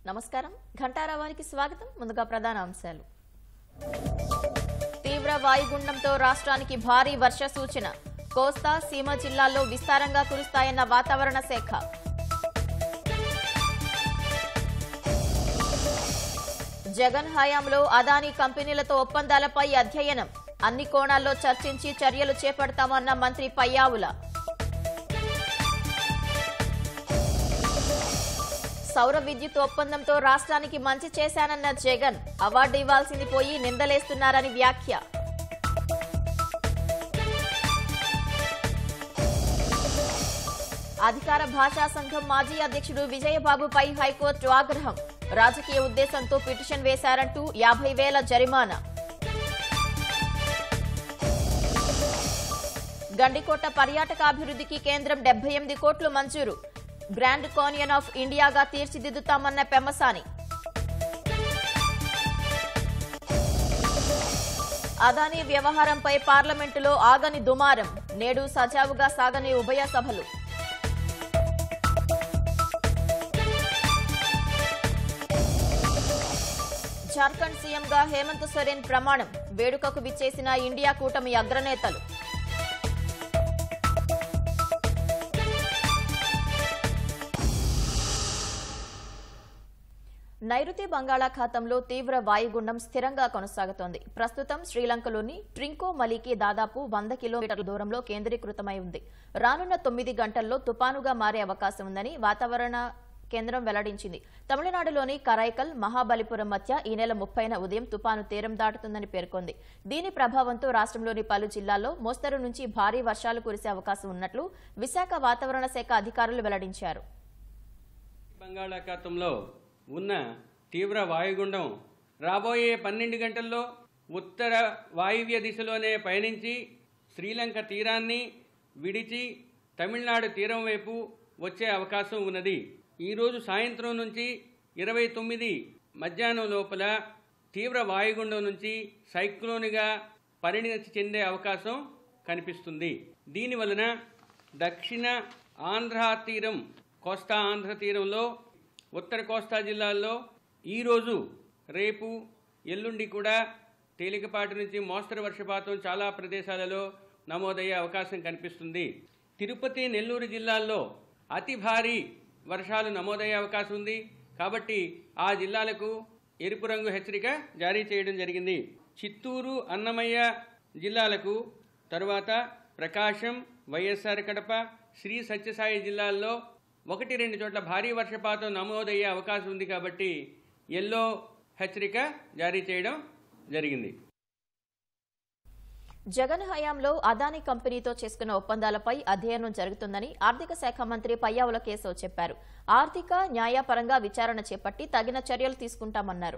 నమస్కారం ఘంటారావానికి స్వాగతం ముందుగా ప్రధాన అంశాలు తీవ్ర వాయుగుండంతో రాష్ట్రానికి భారీ వర్ష సూచన కోస్తా సీమ జిల్లాల్లో విస్తారంగా కురుస్తాయన్న వాతావరణ శాఖ జగన్ హయాంలో అదానీ కంపెనీలతో ఒప్పందాలపై అధ్యయనం అన్ని కోణాల్లో చర్చించి చర్యలు చేపడతామన్న మంత్రి పయ్యావుల సౌర విద్యుత్ ఒప్పందంతో రాష్ట్రానికి మంచి చేశానన్న జగన్ అవార్డు ఇవ్వాల్సింది పోయి నిందలేస్తున్నారని వ్యాఖ్య అధికార భాషా సంఘం మాజీ అధ్యక్షుడు విజయబాబుపై హైకోర్టు ఆగ్రహం రాజకీయ ఉద్దేశంతో పిటిషన్ వేశారంటూ యాభై వేల జరిమానా గండికోట పర్యాటకాభివృద్ధికి కేంద్రం డెబ్బై ఎనిమిది కోట్లు మంజూరు గ్రాండ్ కానియన్ ఆఫ్ ఇండియాగా తీర్చిదిద్దుతామన్న పెమ్మసాని అదానీ వ్యవహారంపై పార్లమెంటులో ఆగని దుమారం నేడు సజావుగా సాగని ఉభయ సభలు జార్ఖండ్ సీఎంగా హేమంత్ సోరెన్ ప్రమాణం వేడుకకు విచ్చేసిన ఇండియా కూటమి అగ్రనేతలు నైరుతి బంగాళాఖాతంలో తీవ్ర వాయుగుండం స్థిరంగా కొనసాగుతోంది ప్రస్తుతం శ్రీలంకలోని ట్రింకో మలికి దాదాపు వంద కిలోమీటర్ల దూరంలో కేంద్రీకృతమై ఉంది రానున్న తొమ్మిది గంటల్లో తుపానుగా మారే అవకాశం ఉందని వాతావరణ కేంద్రం వెల్లడించింది తమిళనాడులోని కరైకల్ మహాబలిపురం మధ్య ఈ నెల ముప్పైన ఉదయం తుపాను తీరం దాటుతుందని పేర్కొంది దీని ప్రభావంతో రాష్ట్రంలోని పలు జిల్లాల్లో మోస్తరు నుంచి భారీ వర్షాలు కురిసే అవకాశం ఉన్నట్లు విశాఖ వాతావరణ శాఖ అధికారులు వెల్లడించారు బంగాళాఖాతంలో ఉన్న తీవ్ర వాయుగుండం రాబోయే పన్నెండు గంటల్లో ఉత్తర వాయువ్య దిశలోనే పయనించి శ్రీలంక తీరాన్ని విడిచి తమిళనాడు తీరం వైపు వచ్చే అవకాశం ఉన్నది ఈరోజు సాయంత్రం నుంచి ఇరవై తొమ్మిది మధ్యాహ్నం లోపల తీవ్ర వాయుగుండం నుంచి సైక్లోన్గా పరిణతి చెందే అవకాశం కనిపిస్తుంది దీని వలన దక్షిణ ఆంధ్ర తీరం కోస్తా ఆంధ్ర తీరంలో ఉత్తర కోస్తా జిల్లాల్లో ఈరోజు రేపు ఎల్లుండి కూడా తేలికపాటి నుంచి మోస్తరు వర్షపాతం చాలా ప్రదేశాలలో నమోదయ్యే అవకాశం కనిపిస్తుంది తిరుపతి నెల్లూరు జిల్లాల్లో అతి భారీ వర్షాలు నమోదయ్యే అవకాశం ఉంది కాబట్టి ఆ జిల్లాలకు ఎరుపు రంగు హెచ్చరిక జారీ చేయడం జరిగింది చిత్తూరు అన్నమయ్య జిల్లాలకు తరువాత ప్రకాశం వైఎస్ఆర్ కడప శ్రీ సత్యసాయి జిల్లాల్లో ఒకటి రెండు చోట్ల భారీ వర్షపాతం నమోదయ్యే అవకాశం ఉంది కాబట్టి ఎల్లో హెచ్చరిక జారీ చేయడం జరిగింది జగన్ హయాంలో అదానీ కంపెనీతో చేసుకున్న ఒప్పందాలపై అధ్యయనం జరుగుతుందని ఆర్థిక శాఖ మంత్రి పయ్యావుల కేశవ్ చెప్పారు ఆర్థిక న్యాయపరంగా విచారణ చేపట్టి తగిన చర్యలు తీసుకుంటామన్నారు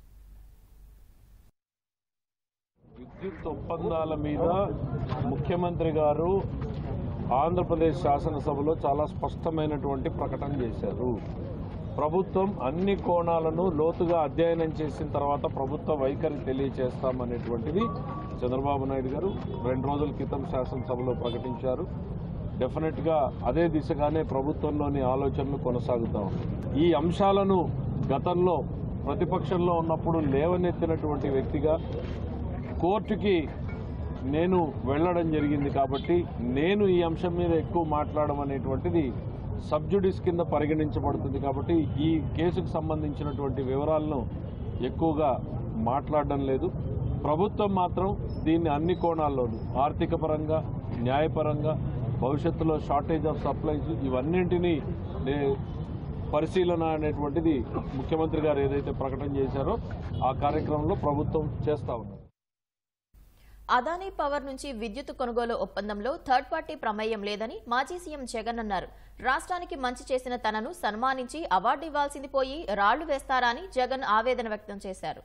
విద్యుత్ ఒప్పందాల మీద ముఖ్యమంత్రి గారు ఆంధ్రప్రదేశ్ శాసనసభలో చాలా స్పష్టమైనటువంటి ప్రకటన చేశారు ప్రభుత్వం అన్ని కోణాలను లోతుగా అధ్యయనం చేసిన తర్వాత ప్రభుత్వ వైఖరి తెలియచేస్తామనేటువంటిది చంద్రబాబు నాయుడు గారు రెండు రోజుల క్రితం శాసనసభలో ప్రకటించారు డెఫినెట్గా అదే దిశగానే ప్రభుత్వంలోని ఆలోచనలు కొనసాగుతా ఉన్నాయి ఈ అంశాలను గతంలో ప్రతిపక్షంలో ఉన్నప్పుడు లేవనెత్తినటువంటి వ్యక్తిగా కోర్టుకి నేను వెళ్ళడం జరిగింది కాబట్టి నేను ఈ అంశం మీద ఎక్కువ మాట్లాడడం అనేటువంటిది సబ్జుడిస్ కింద పరిగణించబడుతుంది కాబట్టి ఈ కేసుకు సంబంధించినటువంటి వివరాలను ఎక్కువగా మాట్లాడడం లేదు ప్రభుత్వం మాత్రం దీన్ని అన్ని కోణాల్లోనూ ఆర్థిక పరంగా న్యాయపరంగా భవిష్యత్తులో షార్టేజ్ ఆఫ్ సప్లైస్ ఇవన్నింటినీ నే- పరిశీలన అనేటువంటిది ముఖ్యమంత్రి గారు ఏదైతే ప్రకటన చేశారో ఆ కార్యక్రమంలో ప్రభుత్వం చేస్తా ఉన్నారు అదానీ పవర్ నుంచి విద్యుత్ కొనుగోలు ఒప్పందంలో థర్డ్ పార్టీ ప్రమేయం లేదని మాజీ సీఎం జగన్ అన్నారు రాష్ట్రానికి మంచి చేసిన తనను సన్మానించి అవార్డు ఇవ్వాల్సింది పోయి రాళ్లు వేస్తారా అని జగన్ ఆవేదన వ్యక్తం చేశారు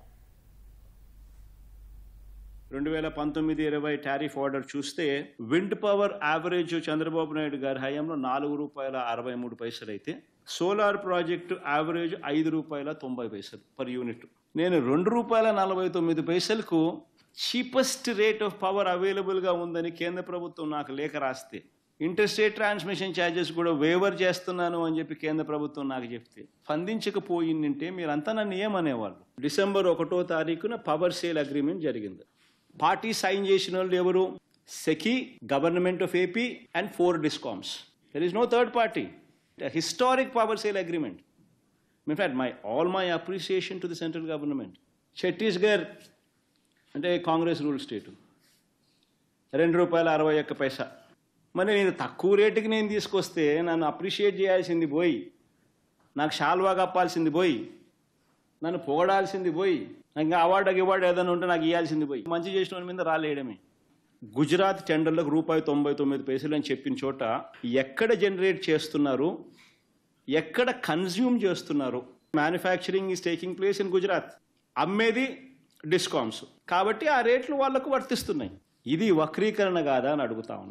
రెండు వేల పంతొమ్మిది ఇరవై టారిఫ్ ఆర్డర్ చూస్తే wind power average Chandrababu Naidu గారి హయాంలో నాలుగు రూపాయల అరవై మూడు పైసలు అయితే సోలార్ ప్రాజెక్టు యావరేజ్ ఐదు రూపాయల తొంభై పైసలు పర్ యూనిట్ నేను రెండు రూపాయల నలభై తొమ్మిది పైసలకు చీపెస్ట్ రేట్ ఆఫ్ పవర్ అవైలబుల్గా ఉందని కేంద్ర ప్రభుత్వం నాకు లేఖ రాస్తే ఇంటర్స్టేట్ ట్రాన్స్మిషన్ ఛార్జెస్ కూడా వేవర్ చేస్తున్నాను అని చెప్పి కేంద్ర ప్రభుత్వం నాకు చెప్తే స్పందించకపోయిందంటే మీరంతా నన్ను ఏమనేవాళ్ళు డిసెంబర్ ఒకటో తారీఖున పవర్ సేల్ అగ్రిమెంట్ జరిగింది పార్టీ సైన్ చేసిన వాళ్ళు ఎవరు SECI government of AP and four discoms there is no third party historic power sale agreement in fact my all my appreciation to the central government Chhattisgarh అంటే Congress rule స్టేటు రెండు రూపాయల అరవై ఒక్క పైసా మరి నేను తక్కువ రేటుకి నేను తీసుకొస్తే నన్ను అప్రిషియేట్ చేయాల్సింది పోయి నాకు షాల్వా కప్పాల్సింది పోయి నన్ను పొగడాల్సింది పోయి ఇంకా అవార్డు అవార్డు ఏదైనా ఉంటే నాకు ఇవ్వాల్సింది పోయి మంచి చేసిన వాడి మీద రాలేయడమే గుజరాత్ టెండర్లకు రూపాయి తొంభై తొమ్మిది పైసలు అని చెప్పిన చోట ఎక్కడ జనరేట్ చేస్తున్నారు ఎక్కడ కన్జ్యూమ్ చేస్తున్నారు manufacturing is taking place in Gujarat అమ్మేది డిస్కామ్స్ కాబట్టి ఆ రేట్లు వాళ్లకు వర్తిస్తున్నాయి ఇది వక్రీకరణ కాదా అని అడుగుతా ఉన్నా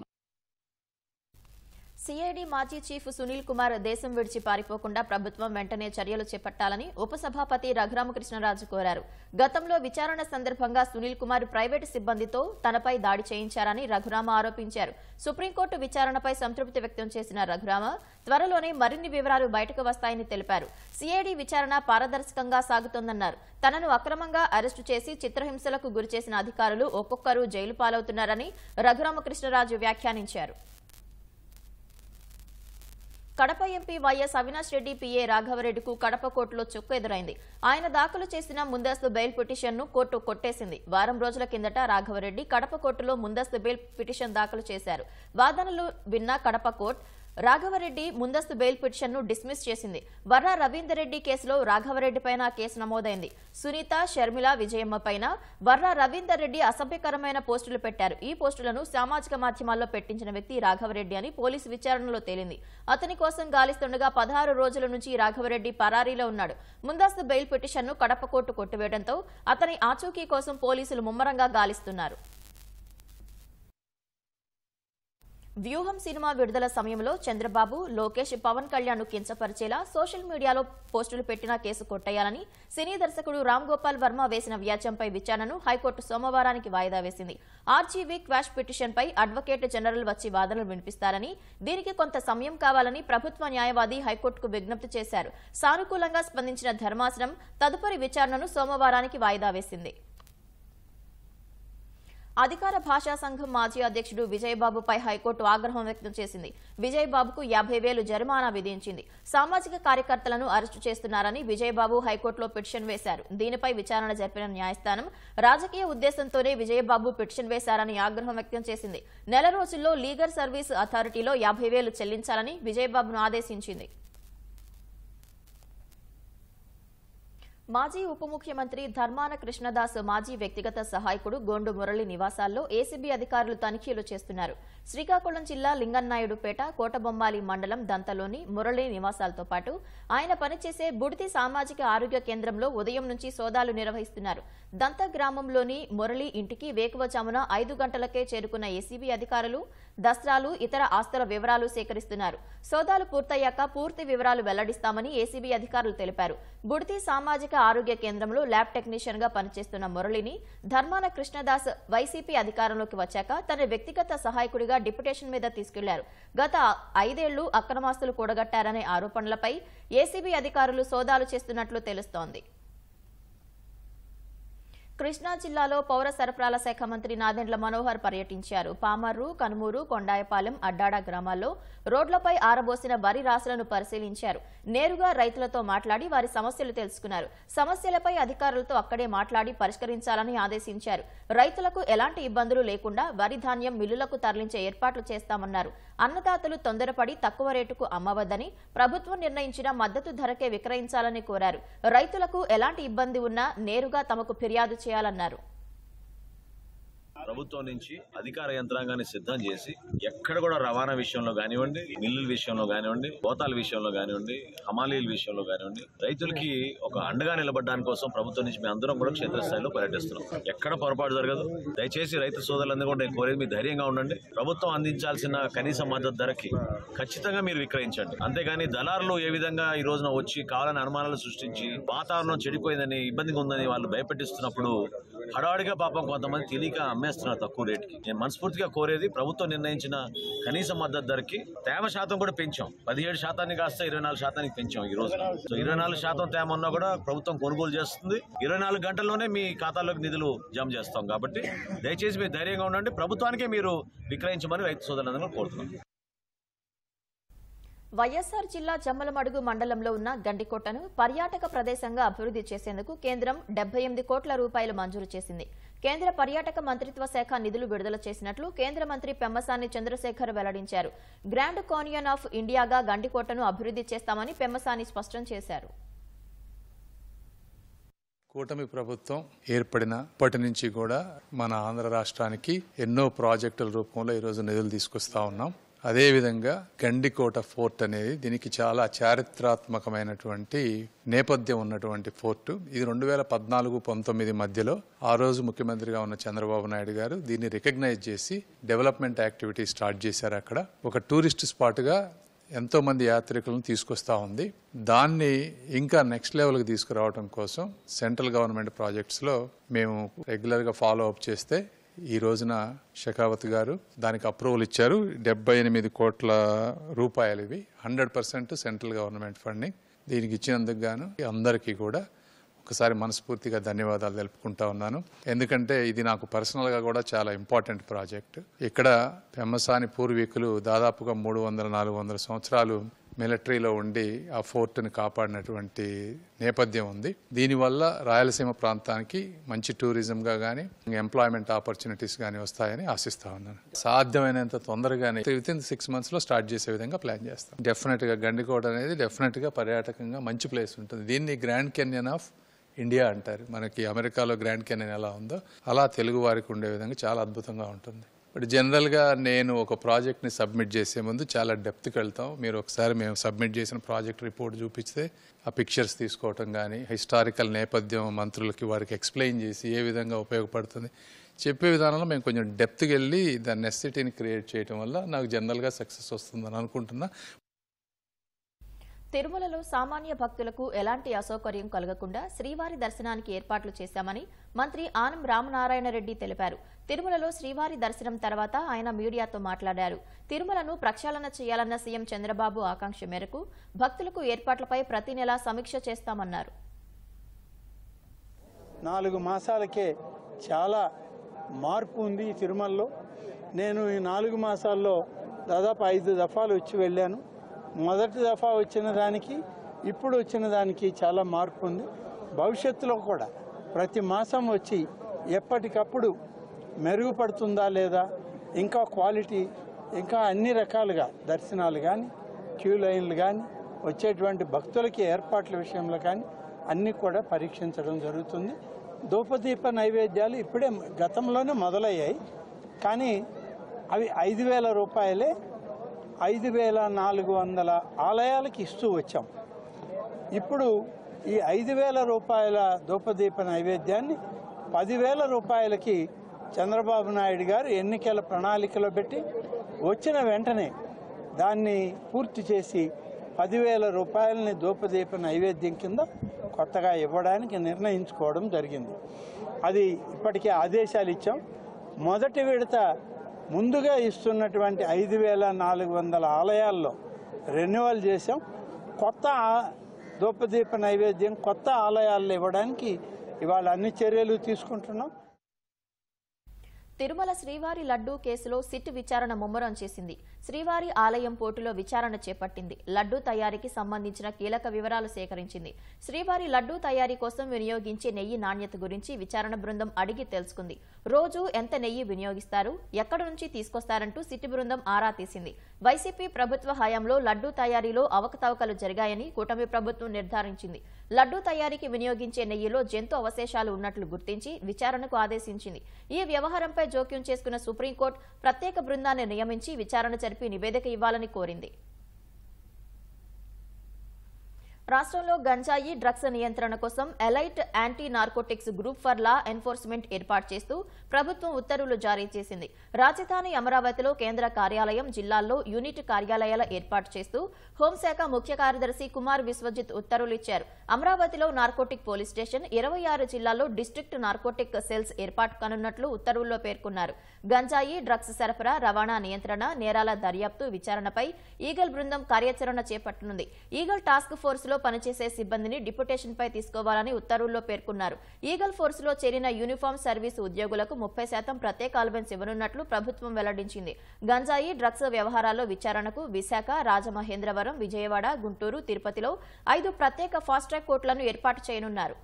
సిఐడి మాజీ చీఫ్ సునీల్ కుమార్ దేశం విడిచి పారిపోకుండా ప్రభుత్వం వెంటనే చర్యలు చేపట్టాలని ఉపసభాపతి రఘురామకృష్ణరాజు కోరారు గతంలో విచారణ సందర్భంగా సునీల్ కుమార్ ప్రైవేటు సిబ్బందితో తనపై దాడి చేయించారని రఘురామ ఆరోపించారు సుప్రీంకోర్టు విచారణపై సంతృప్తి వ్యక్తం చేసిన రఘురామ త్వరలోనే మరిన్ని వివరాలు బయటకు వస్తాయని తెలిపారు సిఐడి విచారణ పారదర్శకంగా సాగుతోందన్నారు తనను అక్రమంగా అరెస్టు చేసి చిత్రహింసలకు గురిచేసిన అధికారులు ఒక్కొక్కరు జైలు పాలవుతున్నారని రఘురామకృష్ణరాజు వ్యాఖ్యానించారు కడప ఎంపీ వైఎస్ అవినాష్ రెడ్డి పీఏ రాఘవరెడ్డికు కడప కోర్టులో చుక్కు ఎదురైంది ఆయన దాఖలు చేసిన ముందస్తు బెయిల్ పిటిషన్ను కోర్టు కొట్టేసింది వారం రోజుల కిందట రాఘవరెడ్డి కడప కోర్టులో ముందస్తు బెయిల్ పిటిషన్ దాఖలు చేశారు వాదనలు విన్న కడప కోర్టు రాఘవరెడ్డి ముందస్తు బెయిల్ పిటిషన్ను డిస్మిస్ చేసింది వర్రా రవీందర్ రెడ్డి కేసులో రాఘవరెడ్డి పైన కేసు నమోదైంది సునీత షర్మిల విజయమ్మ పైన వర్రా రవీందర్ రెడ్డి అసభ్యకరమైన పోస్టులు పెట్టారు ఈ పోస్టులను సామాజిక మాధ్యమాల్లో పెట్టించిన వ్యక్తి రాఘవరెడ్డి అని పోలీసు విచారణలో తేలింది అతని కోసం గాలిస్తుండగా పదహారు రోజుల నుంచి రాఘవరెడ్డి పరారీలో ఉన్నాడు ముందస్తు బెయిల్ పిటిషన్ను కడప కోర్టు కొట్టివేయడంతో అతని ఆచూకీ కోసం పోలీసులు ముమ్మరంగా గాలిస్తున్నారు వ్యూహం సినిమా విడుదల సమయంలో చంద్రబాబు లోకేష్ పవన్ కళ్యాణ్ కించపరిచేలా సోషల్ మీడియాలో పోస్టులు పెట్టిన కేసు కొట్టేయాలని సినీ దర్శకుడు రామ్ గోపాల్ వర్మ వేసిన వ్యాజ్యంపై విచారణను హైకోర్టు సోమవారానికి వాయిదా వేసింది ఆర్జీవీ క్వాష్ పిటిషన్పై అడ్వకేట్ జనరల్ వచ్చి వాదనలు వినిపిస్తారని దీనికి కొంత సమయం కావాలని ప్రభుత్వ న్యాయవాది హైకోర్టుకు విజ్ఞప్తి చేశారు సానుకూలంగా స్పందించిన ధర్మాసనం తదుపరి విచారణను సోమవారానికి వాయిదా వేసింది అధికార భాషా సంఘం మాజీ అధ్యక్షుడు విజయబాబుపై హైకోర్టు ఆగ్రహం వ్యక్తం చేసింది విజయబాబుకు యాభై వేలు జరిమానా విధించింది సామాజిక కార్యకర్తలను అరెస్టు చేస్తున్నారని విజయబాబు హైకోర్టులో పిటిషన్ వేశారు దీనిపై విచారణ జరిపిన న్యాయస్థానం రాజకీయ ఉద్దేశంతోనే విజయబాబు పిటిషన్ వేశారని ఆగ్రహం వ్యక్తం చేసింది నెల రోజుల్లో లీగల్ సర్వీస్ అథారిటీలో యాభై వేలు చెల్లించాలని విజయబాబును ఆదేశించింది మాజీ ఉప ముఖ్యమంత్రి ధర్మాన కృష్ణదాస్ మాజీ వ్యక్తిగత సహాయకుడు గోండు మురళి నివాసాల్లో ఏసీబీ అధికారులు తనిఖీలు చేస్తున్నారు శ్రీకాకుళం జిల్లా లింగన్నాయుడుపేట కోటబొమ్మాలి మండలం దంతలోని మురళి నివాసాలతో పాటు ఆయన పనిచేసే బుడితి సామాజిక ఆరోగ్య కేంద్రంలో ఉదయం నుంచి సోదాలు నిర్వహిస్తున్నారు దంత గ్రామంలోని మురళి ఇంటికి వేకువజామున ఐదు గంటలకే చేరుకున్న ఏసీబీ అధికారులు దస్త్రాలు ఇతర ఆస్తుల వివరాలు సేకరిస్తున్నారు సోదాలు పూర్తయ్యాక పూర్తి వివరాలు వెల్లడిస్తామని ఏసీబీ అధికారులు తెలిపారు బుడితి సామాజిక ఆరోగ్య కేంద్రంలో ల్యాబ్ టెక్నీషియన్ గా పనిచేస్తున్న మురళిని ధర్మాన కృష్ణదాస్ వైసీపీ అధికారంలోకి వచ్చాక తన వ్యక్తిగత సహాయకుడిగా డిప్యుటేషన్ మీద తీసుకెళ్లారు గత ఐదేళ్లు అక్రమాస్తులు కూడగట్టారనే ఆరోపణలపై ఏసీబీ అధికారులు సోదాలు చేస్తున్నట్లు తెలుస్తోంది కృష్ణా జిల్లాలో పౌర సరఫరాల శాఖ మంత్రి నాదెండ్ల మనోహర్ పర్యటించారు పామర్రు కనుమూరు కొండాయపాలెం అడ్డాడ గ్రామాల్లో రోడ్లపై ఆరబోసిన వరి రాశులను పరిశీలించారు నేరుగా రైతులతో మాట్లాడి వారి సమస్యలు తెలుసుకున్నారు సమస్యలపై అధికారులతో అక్కడే మాట్లాడి పరిష్కరించాలని ఆదేశించారు రైతులకు ఎలాంటి ఇబ్బందులు లేకుండా వరి ధాన్యం మిల్లులకు తరలించే ఏర్పాట్లు చేస్తామన్నారు అన్నదాతలు తొందరపడి తక్కువ రేటుకు అమ్మవద్దని ప్రభుత్వం నిర్ణయించిన మద్దతు ధరకే విక్రయించాలని కోరారు రైతులకు ఎలాంటి ఇబ్బంది ఉన్నా నేరుగా తమకు ఫిర్యాదు చేయాలన్నారు ప్రభుత్వం నుంచి అధికార యంత్రాంగాన్ని సిద్ధం చేసి ఎక్కడ కూడా రవాణా విషయంలో కానివ్వండి మిల్లుల విషయంలో కానివ్వండి గోతాల విషయంలో కానివ్వండి హమాలీల విషయంలో కానివ్వండి రైతులకి ఒక అండగా నిలబడడానికి కోసం ప్రభుత్వం నుంచి మేము అందరం కూడా క్షేత్రస్థాయిలో పర్యటిస్తున్నాం ఎక్కడ పొరపాటు జరగదు దయచేసి రైతు సోదరులందరూ కూడా నేను కోరేది మీరు ధైర్యంగా ఉండండి ప్రభుత్వం అందించాల్సిన కనీస మద్దతు ధరకి ఖచ్చితంగా మీరు విక్రయించండి అంతేగాని దళారులు ఏ విధంగా ఈ రోజున వచ్చి కావాలని అనుమానాలు సృష్టించి వాతావరణం చెడిపోయిందని ఇబ్బందిగా ఉందని వాళ్ళు భయపెట్టిస్తున్నప్పుడు హడావుడిగా పాపం కొంతమంది తెలియక అమ్మేస్తున్నారు తక్కువ రేటుకి నేను మనస్ఫూర్తిగా కోరేది ప్రభుత్వం నిర్ణయించిన కనీస మద్దతు ధరకి తేమ శాతం కూడా పెంచాం పదిహేడు శాతాన్ని కాస్త ఇరవై నాలుగు శాతానికి పెంచాం ఈ రోజు సో ఇరవై నాలుగు శాతం తేమ ఉన్నా కూడా ప్రభుత్వం కొనుగోలు చేస్తుంది ఇరవై నాలుగు గంటల్లోనే మీ ఖాతాలోకి నిధులు జమ చేస్తాం కాబట్టి దయచేసి మీరు ధైర్యంగా ఉండండి ప్రభుత్వానికే మీరు విక్రయించమని రైతు సోదరులందరూ కోరుతున్నాం వైఎస్ఆర్ జిల్లా జమ్మలమడుగు మండలంలో ఉన్న గండికోటను పర్యాటక ప్రదేశంగా అభివృద్ధి చేసేందుకు కేంద్రం డెబ్బై ఎనిమిది కోట్ల రూపాయలు మంజూరు చేసింది కేంద్ర పర్యాటక మంత్రిత్వ శాఖ నిధులు విడుదల చేసినట్లు కేంద్ర మంత్రి పెమ్మసాని చంద్రశేఖర్ వెల్లడించారు గ్రాండ్ కానియన్ ఆఫ్ ఇండియాగా గండికోటను అభివృద్ధి చేస్తామని పెమ్మసాని స్పష్టం చేశారు కూటమి ప్రభుత్వం ఏర్పడినప్పటి నుంచి కూడా మన ఆంధ్ర రాష్ట్రానికి ఎన్నో ప్రాజెక్టుల రూపంలో ఈరోజు నిధులు తీసుకొస్తా ఉన్నాం అదేవిధంగా గండికోట ఫోర్ట్ అనేది దీనికి చాలా చారిత్రాత్మకమైనటువంటి నేపథ్యం ఉన్నటువంటి ఫోర్టు ఇది రెండు వేల పద్నాలుగు పంతొమ్మిది మధ్యలో ఆ రోజు ముఖ్యమంత్రిగా ఉన్న చంద్రబాబు నాయుడు గారు దీన్ని రికగ్నైజ్ చేసి డెవలప్మెంట్ యాక్టివిటీ స్టార్ట్ చేశారు అక్కడ ఒక టూరిస్ట్ స్పాట్గా ఎంతో మంది యాత్రికులను తీసుకొస్తా ఉంది దాన్ని ఇంకా నెక్స్ట్ లెవెల్కి తీసుకురావడం కోసం సెంట్రల్ గవర్నమెంట్ ప్రాజెక్ట్స్లో మేము రెగ్యులర్గా ఫాలో అప్ చేస్తే ఈ రోజున షెకావత్ గారు దానికి అప్రూవల్ ఇచ్చారు డెబ్బై ఎనిమిది కోట్ల రూపాయలు ఇవి hundred percent central government funding దీనికి ఇచ్చినందుకు గాను అందరికీ కూడా ఒకసారి మనస్ఫూర్తిగా ధన్యవాదాలు తెలుపుకుంటా ఉన్నాను ఎందుకంటే ఇది నాకు పర్సనల్గా కూడా చాలా ఇంపార్టెంట్ ప్రాజెక్ట్ ఇక్కడ పెమ్మసాని పూర్వీకులు దాదాపుగా మూడు వందల నాలుగు వందల సంవత్సరాలు మిలిటరీలో ఉండి ఆ ఫోర్ట్ని కాపాడినటువంటి నేపథ్యం ఉంది దీనివల్ల రాయలసీమ ప్రాంతానికి మంచి టూరిజంగా కానీ ఎంప్లాయ్మెంట్ ఆపర్చునిటీస్ కానీ వస్తాయని ఆశిస్తా ఉన్నాను సాధ్యమైనంత తొందరగానే విత్ ఇన్ సిక్స్ మంత్స్లో స్టార్ట్ చేసే విధంగా ప్లాన్ చేస్తాం డెఫినెట్గా గండికోట అనేది డెఫినెట్గా పర్యాటకంగా మంచి ప్లేస్ ఉంటుంది దీన్ని గ్రాండ్ కెన్యన్ ఆఫ్ ఇండియా అంటారు మనకి అమెరికాలో గ్రాండ్ కెనన్ ఎలా ఉందో అలా తెలుగు వారికి ఉండే విధంగా చాలా అద్భుతంగా ఉంటుంది బట్ జనరల్గా నేను ఒక ప్రాజెక్ట్ని సబ్మిట్ చేసే ముందు చాలా డెప్త్కి వెళ్తాం మీరు ఒకసారి మేము సబ్మిట్ చేసిన ప్రాజెక్ట్ రిపోర్ట్ చూపిస్తే ఆ పిక్చర్స్ తీసుకోవటం కానీ హిస్టారికల్ నేపథ్యం మంత్రులకి వారికి ఎక్స్ప్లెయిన్ చేసి ఏ విధంగా ఉపయోగపడుతుంది చెప్పే విధానంలో మేము కొంచెం డెప్త్కి వెళ్ళి దాని నెసిటీని క్రియేట్ చేయడం వల్ల నాకు జనరల్గా సక్సెస్ వస్తుందని అనుకుంటున్నా తిరుమలలో సామాన్య భక్తులకు ఎలాంటి అసౌకర్యం కలగకుండా శ్రీవారి దర్శనానికి ఏర్పాట్లు చేశామని మంత్రి ఆనం రామనారాయణ రెడ్డి తెలిపారు తిరుమలలో శ్రీవారి దర్శనం తర్వాత ఆయన మీడియాతో మాట్లాడారు తిరుమలను ప్రక్షాళన చేయాలన్న సీఎం చంద్రబాబు ఆకాంక్ష మేరకు భక్తులకు ఏర్పాట్లపై ప్రతి నెలా సమీక్ష చేస్తామన్నారు నాలుగు మాసాలకే చాలా మార్పు ఉంది ఈ తిరుమలలో నేను ఈ నాలుగు మాసాల్లో దాదాపు ఐదు దఫాలు వచ్చి వెళ్ళాను మొదటి దఫా వచ్చిన దానికి ఇప్పుడు వచ్చిన దానికి చాలా మార్పు ఉంది భవిష్యత్తులో కూడా ప్రతి మాసం వచ్చి ఎప్పటికప్పుడు మెరుగుపడుతుందా లేదా ఇంకా క్వాలిటీ ఇంకా అన్ని రకాలుగా దర్శనాలు కానీ క్యూ లైన్లు కానీ వచ్చేటువంటి భక్తులకి ఏర్పాట్ల విషయంలో కానీ అన్నీ కూడా పరీక్షించడం జరుగుతుంది ధూపదీప నైవేద్యాలు ఇప్పుడే గతంలోనే మొదలయ్యాయి కానీ అవి ఐదు వేల రూపాయలే ఐదు వేల నాలుగు వందల ఆలయాలకి ఇస్తూ వచ్చాం ఇప్పుడు ఈ ఐదు వేల రూపాయల ధూపదీప నైవేద్యాన్ని పదివేల రూపాయలకి చంద్రబాబు నాయుడు గారు ఎన్నికల ప్రణాళికలో పెట్టి వచ్చిన వెంటనే దాన్ని పూర్తి చేసి పదివేల రూపాయలని ధూపదీప నైవేద్యం కింద కొత్తగా ఇవ్వడానికి నిర్ణయించుకోవడం జరిగింది అది ఇప్పటికే ఆదేశాలు ఇచ్చాం మొదటి విడత ముందుగా ఇస్తున్నటువంటి ఐదు వేల నాలుగు వందల ఆలయాల్లో రెన్యువల్ చేసాం కొత్త ఆ- ధూపదీప నైవేద్యం కొత్త ఆలయాల్లో ఇవ్వడానికి ఇవాళ అన్ని చర్యలు తీసుకుంటున్నాం తిరుమల శ్రీవారి లడ్డూ కేసులో సిట్ విచారణ ముమ్మరం చేసింది శ్రీవారి ఆలయం పోర్టులో విచారణ చేపట్టింది లడ్డూ తయారీకి సంబంధించిన కీలక వివరాలు సేకరించింది శ్రీవారి లడ్డూ తయారీ కోసం వినియోగించే నెయ్యి నాణ్యత గురించి విచారణ బృందం అడిగి తెలుసుకుంది రోజు ఎంత నెయ్యి వినియోగిస్తారు ఎక్కడి నుంచి తీసుకొస్తారంటూ సిట్ బృందం ఆరా తీసింది వైసీపీ ప్రభుత్వ హయాంలో లడ్డూ తయారీలో అవకతవకలు జరిగాయని కూటమి ప్రభుత్వం నిర్ధారించింది లడ్డూ తయారీకి వినియోగించే నెయ్యిలో జంతు అవశేషాలు ఉన్నట్లు గుర్తించి విచారణకు ఆదేశించింది ఈ వ్యవహారంపై జోక్యం చేసుకున్న సుప్రీంకోర్టు ప్రత్యేక బృందాన్ని నియమించి విచారణ జరిపి నివేదిక ఇవ్వాలని కోరింది రాష్ట్రంలో గంజాయి డ్రగ్స్ నియంత్రణ కోసం elite anti narcotics group for law enforcement ఏర్పాటు చేస్తూ ప్రభుత్వం ఉత్తర్వులు జారీ చేసింది రాజధాని అమరావతిలో కేంద్ర కార్యాలయం జిల్లాల్లో యూనిట్ కార్యాలయాల ఏర్పాటు చేస్తూ హోంశాఖ ముఖ్య కార్యదర్శి కుమార్ విశ్వజిత్ ఉత్తర్వులు ఇచ్చారు అమరావతిలో నార్కోటిక్ పోలీస్ స్టేషన్ ఇరవై ఆరు జిల్లాల్లో డిస్ట్రిక్ట్ నార్కోటిక్ సెల్స్ ఏర్పాటు కానున్నట్లు ఉత్తర్వుల్లో పేర్కొన్నారు గంజాయి డ్రగ్స్ సరఫరా రవాణా నియంత్రణ నేరాల దర్యాప్తు విచారణపై ఈగల్ బృందం కార్యాచరణ చేపట్టనుంది ఈగల్ టాస్క్ ఫోర్స్ లో పనిచేసే సిబ్బందిని డిప్యుటేషన్ పై తీసుకోవాలని ఉత్తర్వుల్లో పేర్కొన్నారు ఈగల్ ఫోర్స్ లో చేరిన యూనిఫామ్ సర్వీసు ఉద్యోగులకు ముప్పై శాతం ప్రత్యేక అలవెన్స్ ఇవ్వనున్నట్లు ప్రభుత్వం వెల్లడించింది గంజాయి డ్రగ్స్ వ్యవహారాల్లో విచారణకు విశాఖ రాజమహేంద్రవరం విజయవాడ గుంటూరు తిరుపతిలో ఐదు ప్రత్యేక ఫాస్ట్ ట్రాక్ కోర్టులను ఏర్పాటు చేయనున్నారు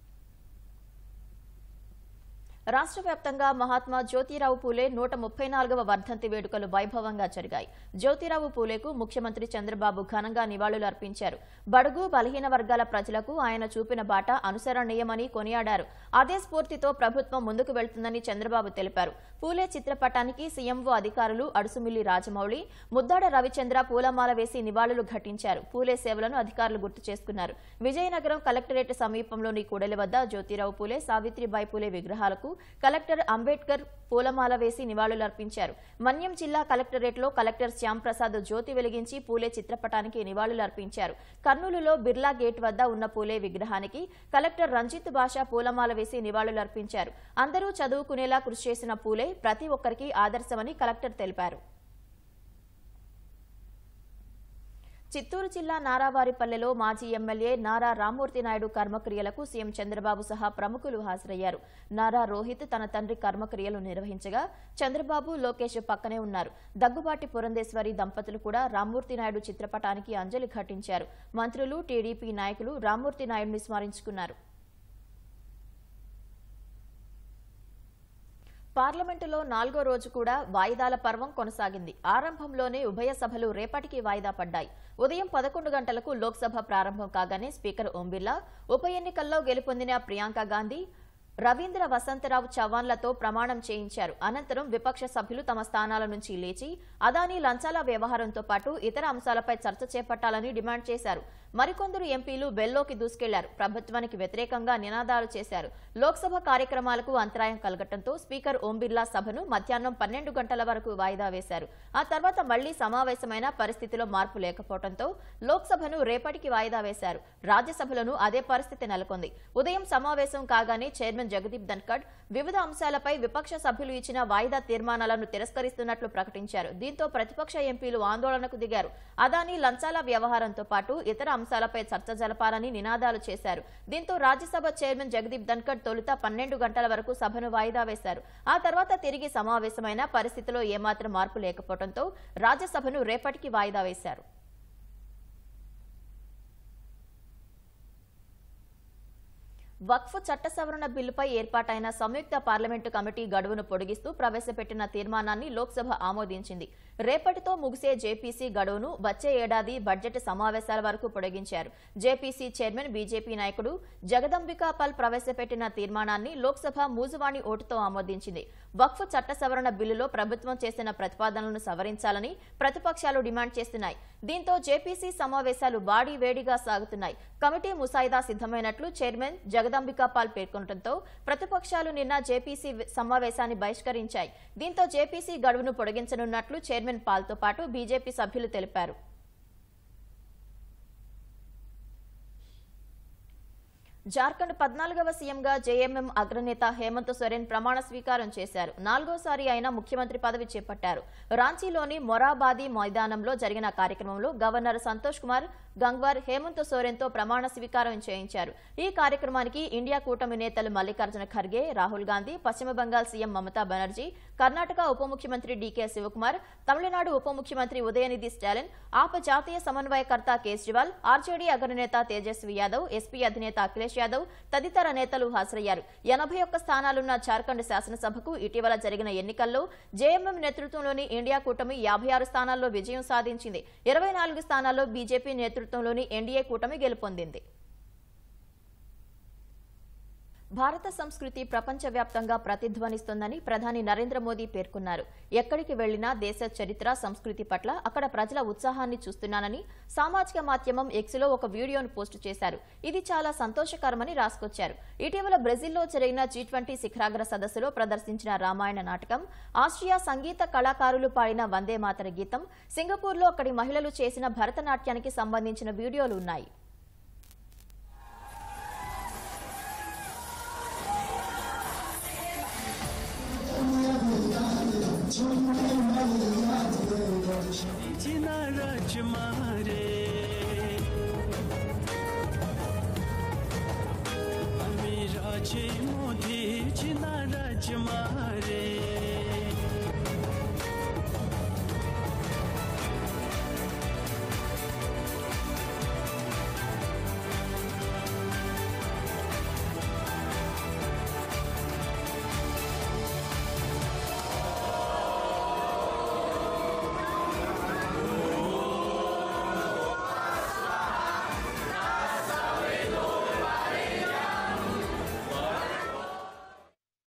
రాష్ట్ర వ్యాప్తంగా మహాత్మా జ్యోతిరావు పూలే నూట ముప్పై నాలుగవ వర్ధంతి వేడుకలు వైభవంగా జరిగాయి జ్యోతిరావు పూలేకు ముఖ్యమంత్రి చంద్రబాబు ఘనంగా నివాళులు అర్పించారు బడుగు బలహీన వర్గాల ప్రజలకు ఆయన చూపిన బాట అనుసరణీయమని కొనియాడారు అదే స్ఫూర్తితో ప్రభుత్వం ముందుకు వెళ్తుందని చంద్రబాబు తెలిపారు పూలే చిత్రపటానికి సీఎంఓ అధికారులు అడుసుమిల్లి రాజమౌళి ముద్దాడ రవిచంద్ర పూలమాల వేసి నివాళులు ఘటించారు పూలే సేవలను అధికారులు గుర్తు చేసుకున్నారు విజయనగరం కలెక్టరేట్ సమీపంలోని కూడలి వద్ద జ్యోతిరావు పూలే సావిత్రిబాయి పూలే విగ్రహాలకు కలెక్టర్ అంబేద్కర్ పూలమాల వేసి నివాళులర్పించారు మన్యం జిల్లా కలెక్టరేట్లో కలెక్టర్ శ్యాంప్రసాద్ జ్యోతి వెలిగించి పూలే చిత్రపటానికి నివాళులర్పించారు కర్నూలులో బిర్లా గేట్ వద్ద ఉన్న పూలే విగ్రహానికి కలెక్టర్ రంజిత్ బాషా పూలమాల వేసి నివాళులర్పించారు అందరూ చదువుకునేలా కృషి చేసిన పూలే ప్రతి ఒక్కరికి ఆదర్శమని కలెక్టర్ తెలిపారు చిత్తూరు జిల్లా నారావారిపల్లెలో మాజీ ఎమ్మెల్యే నారా రామ్మూర్తి నాయుడు కర్మక్రియలకు సీఎం చంద్రబాబు సహా ప్రముఖులు హాజరయ్యారు నారా రోహిత్ తన తండ్రి కర్మక్రియలు నిర్వహించగా చంద్రబాబు లోకేష్ పక్కనే ఉన్నారు దగ్గుబాటి పురంధేశ్వరి దంపతులు కూడా రామ్మూర్తి నాయుడు చిత్రపటానికి అంజలి ఘటించారు మంత్రులు టీడీపీ నాయకులు రామ్మూర్తి నాయుడిని స్మరించుకున్నారు పార్లమెంటులో నాలుగో రోజు కూడా వాయిదాల పర్వం కొనసాగింది ఆరంభంలోనే ఉభయ సభలు రేపటికి వాయిదా పడ్డాయి ఉదయం పదకొండు గంటలకు లోక్సభ ప్రారంభం కాగానే స్పీకర్ ఓం బిర్లా ఉప ఎన్నికల్లో గెలుపొందిన ప్రియాంక గాంధీ రవీంద్ర వసంతరావు చవాన్లతో ప్రమాణం చేయించారు అనంతరం విపక్ష సభ్యులు తమ స్థానాల నుంచి లేచి అదానీ లంచాల వ్యవహారంతో పాటు ఇతర అంశాలపై చర్చ చేపట్టాలని డిమాండ్ చేశారు మరికొందరు ఎంపీలు బెల్లోకి దూసుకెళ్లారు ప్రభుత్వానికి వ్యతిరేకంగా నినాదాలు చేశారు లోక్సభ కార్యక్రమాలకు అంతరాయం కలగటంతో స్పీకర్ ఓం బిర్లా సభను మధ్యాహ్నం పన్నెండు గంటల వరకు వాయిదా వేశారు ఆ తర్వాత మళ్లీ సమావేశమైన పరిస్థితిలో మార్పు లేకపోవడంతో లోక్సభను రేపటికి వాయిదా వేశారు రాజ్యసభలోనూ అదే పరిస్థితి నెలకొంది ఉదయం సమావేశం కాగానే చైర్మన్ జగదీప్ ధన్కడ్ వివిధ అంశాలపై విపక్ష సభ్యులు ఇచ్చిన వాయిదా తీర్మానాలను తిరస్కరిస్తున్నట్లు ప్రకటించారు దీంతో ప్రతిపక్ష ఎంపీలు ఆందోళనకు దిగారు అదానీ లంచాల వ్యవహారంతో పాటు ఇతర అంశాలపై చర్చ జరపాలని నినాదాలు చేశారు దీంతో రాజ్యసభ చైర్మన్ జగదీప్ ధన్కడ్ తొలుత పన్నెండు గంటల వరకు సభను వాయిదా వేశారు ఆ తర్వాత తిరిగి సమావేశమైన పరిస్థితిలో ఏమాత్రం మార్పు లేకపోవడంతో రాజ్యసభను రేపటికి వాయిదా వేశారు వక్ఫ్ చట్ట సవరణ బిల్లుపై ఏర్పాటైన సంయుక్త పార్లమెంటు కమిటీ గడువును పొడిగిస్తూ ప్రవేశపెట్టిన తీర్మానాన్ని లోక్సభ ఆమోదించింది రేపటితో ముగిసే జేపీసీ గడువును వచ్చే ఏడాది బడ్జెట్ సమావేశాల వరకు పొడిగించారు జేపీసీ చైర్మన్ బీజేపీ నాయకుడు జగదంబికా పాల్ ప్రవేశపెట్టిన తీర్మానాన్ని లోక్సభ మూజువాణి ఓటుతో ఆమోదించింది వక్ఫ్ చట్ట సవరణ బిల్లులో ప్రభుత్వం చేసిన ప్రతిపాదనలను సవరించాలని ప్రతిపక్షాలు డిమాండ్ చేస్తున్నాయి దీంతో జేపీసీ సమావేశాలు వాడి వేడిగా సాగుతున్నాయి కమిటీ ముసాయిదా సిద్దమైనట్లు చైర్మన్ జగదంబికా పాల్ పేర్కొనడంతో ప్రతిపక్షాలు నిన్న జేపీసీ సమావేశాన్ని బహిష్కరించాయి దీంతో జేపీసీ గడువును పొడిగించనున్నట్లు చైర్మన్ పాల్తో పాటు బీజేపీ సభ్యులు తెలిపారు జార్ఖండ్ పద్నాలుగవ సీఎంగా జేఎంఎం అగ్రనేత హేమంత్ సోరెన్ ప్రమాణ స్వీకారం చేశారు నాలుగోసారి ఆయన ముఖ్యమంత్రి పదవి చేపట్టారు రాంచీలోని మొరాబాదీ మైదానంలో జరిగిన కార్యక్రమంలో గవర్నర్ సంతోష్ కుమార్ గంగ్వార్ హేమంత్ సోరెన్తో ప్రమాణ స్వీకారం చేయించారు ఈ కార్యక్రమానికి ఇండియా కూటమి నేతలు మల్లికార్జున ఖర్గే రాహుల్ గాంధీ పశ్చిమ బంగాల్ సీఎం మమతా బెనర్జీ కర్ణాటక ఉప ముఖ్యమంత్రి డీకే శివకుమార్ తమిళనాడు ఉప ముఖ్యమంత్రి ఉదయనిధి స్టాలిన్ ఆప్ జాతీయ సమన్వయకర్త కేజ్రీవాల్ ఆర్జేడీ అగ్రనేత తేజస్వి యాదవ్ ఎస్పీ అధినేత అఖిలేష్ యాదవ్ తదితర నేతలు హాజరయ్యారు ఎనభై ఒక్క స్థానాలున్న జార్ఖండ్ శాసనసభకు ఇటీవల జరిగిన ఎన్నికల్లో జేఎంఎం నేతృత్వంలోని ఇండియా కూటమి యాభై ఆరు స్థానాల్లో విజయం సాధించింది ఇరవై నాలుగు స్థానాల్లో బీజేపీ నేతృత్వంలోని ఎన్డీఏ కూటమి గెలుపొందింది భారత సంస్కృతి ప్రపంచవ్యాప్తంగా ప్రతిధ్వనిస్తోందని ప్రధాని నరేంద్ర మోదీ పేర్కొన్నారు ఎక్కడికి వెళ్లినా దేశ చరిత్ర సంస్కృతి పట్ల అక్కడ ప్రజల ఉత్సాహాన్ని చూస్తున్నానని సామాజిక మాధ్యమం ఎక్స్లో ఒక వీడియోను పోస్టు చేశారు ఇది చాలా సంతోషకరమని రాసుకొచ్చారు ఇటీవల బ్రెజిల్లో జరిగిన జీ ట్వంటీ శిఖరాగ్ర సదస్సులో ప్రదర్శించిన రామాయణ నాటకం ఆస్ట్రియా సంగీత కళాకారులు పాడిన వందే మాతర గీతం సింగపూర్లో అక్కడి మహిళలు చేసిన భరతనాట్యానికి సంబంధించిన వీడియోలు ఉన్నాయి राजे मोदी जिना राजमारे